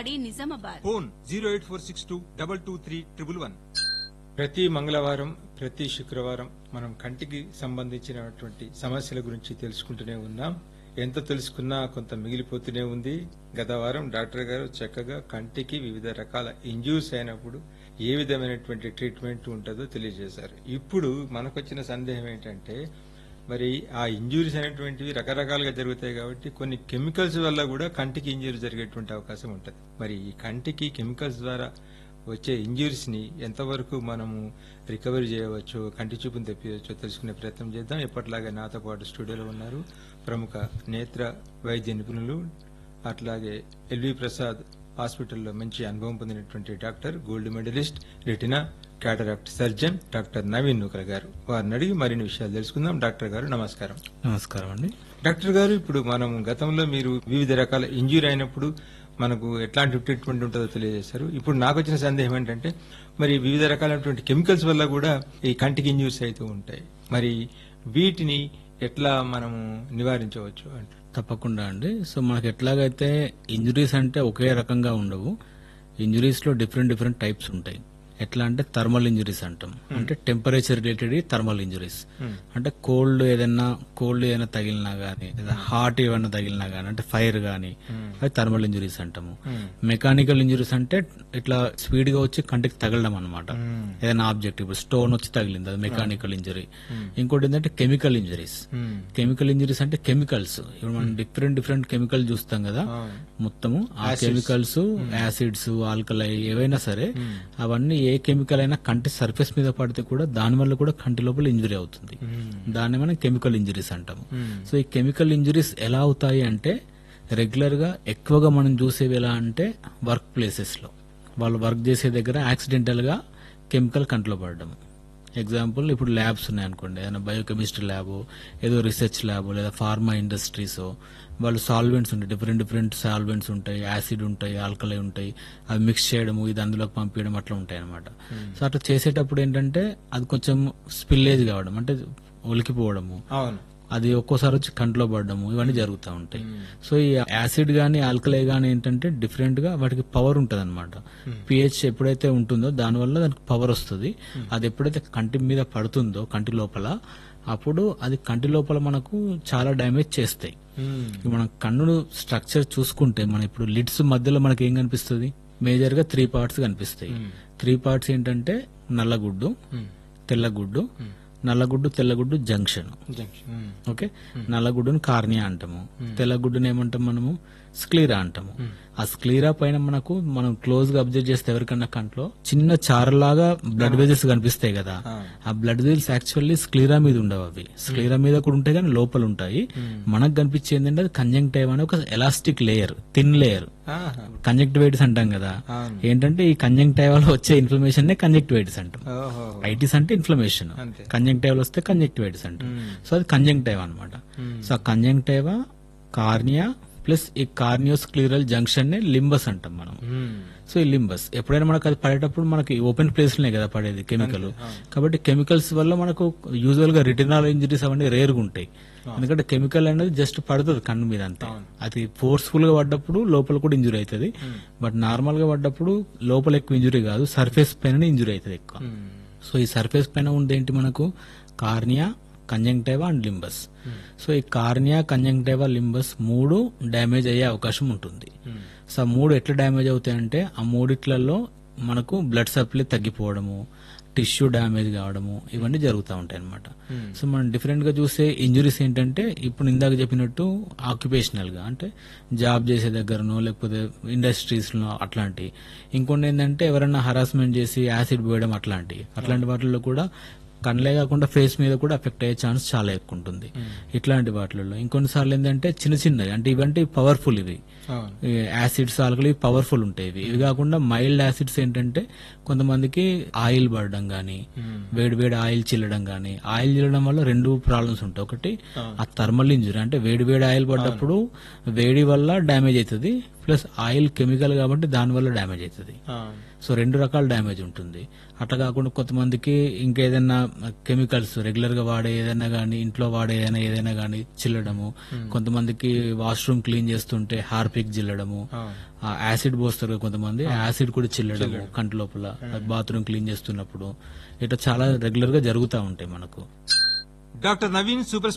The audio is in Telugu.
Balwadi Nizamabad phone zero eight four six two double two three triple one ప్రతి మంగళవారం ప్రతి శుక్రవారం మనం కంటికి సంబంధించినటువంటి సమస్యల గురించి తెలుసుకుంటూనే ఉన్నాం ఎంత తెలుసుకున్నా కొంత మిగిలిపోతూనే ఉంది గత వారం డాక్టర్ గారు చక్కగా కంటికి వివిధ రకాల ఇంజ్యూస్ అయినప్పుడు ఏ విధమైనటువంటి ట్రీట్మెంట్ ఉంటుందో తెలియజేశారు ఇప్పుడు మనకొచ్చిన సందేహం ఏంటంటే మరి ఆ ఇంజురీస్ అనేటువంటివి రకరకాలుగా జరుగుతాయి కాబట్టి కొన్ని కెమికల్స్ వల్ల కూడా కంటికి ఇంజురీ జరిగేటువంటి అవకాశం ఉంటుంది మరి ఈ కంటికి కెమికల్స్ ద్వారా వచ్చే ఇంజురీస్ ని ఎంతవరకు మనము రికవరీ చేయవచ్చు కంటి చూపును తెప్పించవచ్చు తెలుసుకునే ప్రయత్నం చేద్దాం ఎప్పటిలాగే నాతో పాటు స్టూడియోలో ఉన్నారు ప్రముఖ నేత్ర వైద్య నిపుణులు అట్లాగే ఎల్వి ప్రసాద్ హాస్పిటల్లో మంచి అనుభవం పొందినటువంటి doctor gold medalist retina cataract surgeon doctor Naveen Nukala గారు వారిని అడిగి మరిన్ని విషయాలు తెలుసుకుందాం డాక్టర్ గారు నమస్కారం నమస్కారం అండి డాక్టర్ గారు ఇప్పుడు మనం గతంలో మీరు వివిధ రకాల ఇంజురీ అయినప్పుడు మనకు ఎట్లాంటి ట్రీట్మెంట్ ఉంటుందో తెలియజేశారు ఇప్పుడు నాకు వచ్చిన సందేహం ఏంటంటే మరి వివిధ రకాలైనటువంటి కెమికల్స్ వల్ల కూడా ఈ కంటికి ఇంజూరీస్ అవుతూ ఉంటాయి మరి వీటిని ఎట్లా మనము నివారించవచ్చు అంటే తప్పకుండా అండి సో మనకి ఎట్లాగైతే ఇంజురీస్ అంటే ఒకే రకంగా ఉండవు ఇంజురీస్ లో డిఫరెంట్ డిఫరెంట్ టైప్స్ ఉంటాయి ఎట్లా అంటే థర్మల్ ఇంజురీస్ అంటాం అంటే టెంపరేచర్ రిలేటెడ్ థర్మల్ ఇంజురీస్ అంటే కోల్డ్ ఏదైనా కోల్డ్ ఏదైనా తగిలినా గానీ లేదా హాట్ ఏమైనా తగిలినా గానీ అంటే ఫైర్ గానీ అది థర్మల్ ఇంజురీస్ అంటాము మెకానికల్ ఇంజురీస్ అంటే ఇట్లా స్పీడ్ గా వచ్చి కంటికి తగలడం అనమాట ఏదైనా ఆబ్జెక్ట్ ఇప్పుడు స్టోన్ వచ్చి తగిలింది అది మెకానికల్ ఇంజరీ ఇంకోటి ఏంటంటే కెమికల్ ఇంజరీస్ కెమికల్ ఇంజరీస్ అంటే కెమికల్స్ ఇప్పుడు మనం డిఫరెంట్ డిఫరెంట్ కెమికల్ చూస్తాం కదా మొత్తము ఆ కెమికల్స్ యాసిడ్స్ ఆల్కలై ఏవైనా సరే అవన్నీ ఏ కెమికల్ అయినా కంటి సర్ఫేస్ మీద పడితే కూడా దాని వల్ల కూడా కంటి లోపల ఇంజరీ అవుతుంది దాన్ని మనం కెమికల్ ఇంజరీస్ అంటాము సో ఈ కెమికల్ ఇంజరీస్ ఎలా అవుతాయి అంటే రెగ్యులర్ గా ఎక్కువగా మనం చూసేవి ఎలా అంటే వర్క్ ప్లేసెస్ లో వాళ్ళు వర్క్ చేసే దగ్గర యాక్సిడెంటల్ గా కెమికల్ కంట్లో పడడం ఎగ్జాంపుల్ ఇప్పుడు ల్యాబ్స్ ఉన్నాయనుకోండి ఏదైనా బయోకెమిస్ట్రీ ల్యాబ్ ఏదో రీసెర్చ్ ల్యాబ్ లేదా ఫార్మా ఇండస్ట్రీస్ వాళ్ళు సాల్వెంట్స్ ఉంటాయి డిఫరెంట్ డిఫరెంట్ సాల్వెంట్స్ ఉంటాయి యాసిడ్ ఉంటాయి ఆల్కలై ఉంటాయి అవి మిక్స్ చేయడము ఇది అందులోకి పంపించడం అట్లా ఉంటాయి అనమాట సో అట్లా చేసేటప్పుడు ఏంటంటే అది కొంచెం స్పిల్లేజ్ కావడం అంటే ఒలికిపోవడము అవును అది ఒక్కోసారి వచ్చి కంట్లో పడడము ఇవన్నీ జరుగుతూ ఉంటాయి సో ఈ యాసిడ్ గానీ ఆల్కలై గానీ ఏంటంటే డిఫరెంట్ గా వాటికి పవర్ ఉంటది అనమాట పిహెచ్ ఎప్పుడైతే ఉంటుందో దానివల్ల దానికి పవర్ వస్తుంది అది ఎప్పుడైతే కంటి మీద పడుతుందో కంటి లోపల అప్పుడు అది కంటి లోపల మనకు చాలా డ్యామేజ్ చేస్తాయి ఇప్పుడు మనం కన్ను స్ట్రక్చర్ చూసుకుంటే మన ఇప్పుడు లిడ్స్ మధ్యలో మనకి ఏం కనిపిస్తుంది మేజర్ గా త్రీ పార్ట్స్ కనిపిస్తాయి త్రీ పార్ట్స్ ఏంటంటే నల్లగుడ్డు తెల్లగుడ్డు నల్లగుడ్డు తెల్లగుడ్డు జంక్షన్ జంక్షన్ ఓకే నల్లగుడ్డును కార్నియా అంటాము తెల్లగుడ్డును ఏమంటాం మనము స్క్లీరా అంటాము ఆ స్క్లీరా పైన మనకు మనం క్లోజ్ గా అబ్జర్వ్ చేస్తే ఎవరికన్నా కంట్లో చిన్న చారలాగా బ్లడ్ వెజల్స్ కనిపిస్తాయి కదా ఆ బ్లడ్ వెజల్స్ యాక్చువల్లీ స్క్లీరా మీద ఉండవు అవి స్క్లీరా మీద కూడా ఉంటాయి కానీ లోపల ఉంటాయి మనకు కనిపించేది ఏంటంటే అది కంజంక్టైవ్ అనే ఒక ఎలాస్టిక్ లేయర్ థిన్ లేయర్ ఆహా. కంజంక్టివైటిస్ అంటాం కదా అవును. ఏంటంటే ఈ కంజంక్టైవ్ వల్ల వచ్చే ఇన్ఫ్లమేషన్ నే కంజంక్టివైటిస్ అంటాం ఓహో ఐటిస్ అంటే ఇన్ఫ్లమేషన్ అంతే. కంజంక్టైవ్ వస్తే కంజంక్టివైటిస్ అంటాం సో అది కంజంక్టైవ్ అనమాట సో ఆ కంజంక్టైవా కార్నియా ప్లస్ ఈ కార్నియోస్క్లీరల్ జంక్షన్ నే లింబస్ అంటాం మనం సో ఈ లింబస్ ఎప్పుడైనా మనకు అది పడేటప్పుడు మనకి ఓపెన్ ప్లేస్ లోనే కదా పడేది కెమికల్ కాబట్టి కెమికల్స్ వల్ల మనకు యూజువల్ గా రిటినాల్ ఇంజరీస్ అవన్నీ రేర్ గా ఉంటాయి ఎందుకంటే కెమికల్ అనేది జస్ట్ పడుతుంది కన్ను మీద అంతే అది ఫోర్స్ఫుల్ గా పడ్డప్పుడు లోపల కూడా ఇంజురీ అవుతుంది బట్ నార్మల్ గా పడ్డప్పుడు లోపల ఎక్కువ ఇంజురీ కాదు సర్ఫేస్ పైన ఇంజురీ అవుతుంది ఎక్కువ సో ఈ సర్ఫేస్ పైన ఉండేంటి మనకు cornea conjunctiva and limbus so ఈ కార్నియా కంజంక్టైవా లింబస్ మూడు డ్యామేజ్ అయ్యే అవకాశం ఉంటుంది సో ఆ మూడు ఎట్లా డ్యామేజ్ అవుతాయంటే ఆ మూడిట్లలో మనకు బ్లడ్ సప్లై తగ్గిపోవడము టిష్యూ డ్యామేజ్ కావడము ఇవన్నీ జరుగుతూ ఉంటాయి అనమాట సో మనం డిఫరెంట్ గా చూసే ఇంజురీస్ ఏంటంటే ఇప్పుడు ఇందాక చెప్పినట్టు ఆక్యుపేషనల్ గా అంటే జాబ్ చేసే దగ్గరనో లేకపోతే ఇండస్ట్రీస్ లో అట్లాంటి ఇంకొన్ని ఏంటంటే ఎవరైనా హరాస్మెంట్ చేసి యాసిడ్ పోయడం అట్లాంటి అట్లాంటి వాటిల్లో కూడా కళ్ళే కాకుండా ఫేస్ మీద కూడా ఎఫెక్ట్ అయ్యే ఛాన్స్ చాలా ఎక్కువ ఉంటుంది ఇట్లాంటి వాటిల్లో ఇంకొన్నిసార్లు ఏంటంటే చిన్న చిన్నవి అంటే ఇవంటే పవర్ఫుల్ ఇవి అవును ఈ యాసిడ్స్ ఆల్కలీ పవర్ఫుల్ ఉంటాయి ఇవి ఇవి కాకుండా మైల్డ్ యాసిడ్స్ ఏంటంటే కొంతమందికి ఆయిల్ పడడం గానీ వేడి వేడి ఆయిల్ చిల్లడం గానీ ఆయిల్ చిల్లడం వల్ల రెండు ప్రాబ్లమ్స్ ఉంటాయి ఒకటి ఆ థర్మల్ ఇంజురీ అంటే వేడి వేడి ఆయిల్ పడ్డప్పుడు వేడి వల్ల డ్యామేజ్ అవుతుంది ప్లస్ ఆయిల్ కెమికల్ కాబట్టి దాని వల్ల డ్యామేజ్ అవుతుంది అవును సో రెండు రకాల డ్యామేజ్ ఉంటుంది అట్లా కాకుండా కొంతమందికి ఇంకేదైనా కెమికల్స్ రెగ్యులర్ గా వాడే ఏదైనా గానీ ఇంట్లో వాడే ఏదైనా ఏదైనా గానీ చిల్లడము కొంతమందికి వాష్రూమ్ క్లీన్ చేస్తుంటే హార్పిక్ హార్పిక్ జిల్లడము ఆ, ఆ యాసిడ్ పోస్తారు కదా కొంతమంది యాసిడ్ కూడా చిల్లడము కంటి లోపల బాత్రూమ్ క్లీన్ చేస్తున్నప్పుడు ఇట్లా చాలా రెగ్యులర్ గా జరుగుతూ ఉంటాయి మనకు డాక్టర్ నవీన్ సూపర్